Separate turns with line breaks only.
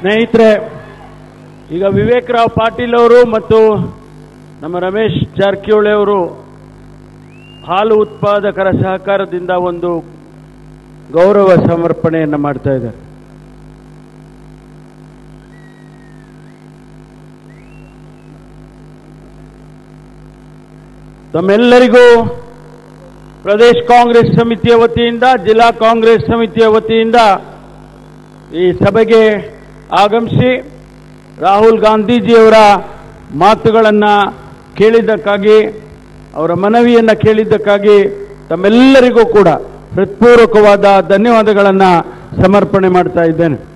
ಸ್ನೇಹಿತರೆ ಈಗ ವಿವೇಕ್ ರಾವ್ ಪಾಟೀಲ್ ಅವರು ಮತ್ತು ನಮ್ಮ ರಮೇಶ್ ಜಾರಕಿಹೊಳಿ ಅವರು ಹಾಲು ಉತ್ಪಾದಕರ ಸಹಕಾರದಿಂದ ಒಂದು ಗೌರವ ಸಮರ್ಪಣೆಯನ್ನು ಮಾಡ್ತಾ ಇದ್ದಾರೆ ತಮ್ಮೆಲ್ಲರಿಗೂ ಪ್ರದೇಶ್ ಕಾಂಗ್ರೆಸ್ ಸಮಿತಿಯ ವತಿಯಿಂದ ಜಿಲ್ಲಾ ಕಾಂಗ್ರೆಸ್ ಸಮಿತಿಯ ವತಿಯಿಂದ ಈ ಸಭೆಗೆ ಆಗಮಿಸಿ ರಾಹುಲ್ ಗಾಂಧೀಜಿಯವರ ಮಾತುಗಳನ್ನು ಕೇಳಿದ್ದಕ್ಕಾಗಿ ಅವರ ಮನವಿಯನ್ನು ಕೇಳಿದ್ದಕ್ಕಾಗಿ ತಮ್ಮೆಲ್ಲರಿಗೂ ಕೂಡ ಹೃತ್ಪೂರ್ವಕವಾದ ಧನ್ಯವಾದಗಳನ್ನು ಸಮರ್ಪಣೆ ಮಾಡ್ತಾ ಇದ್ದೇನೆ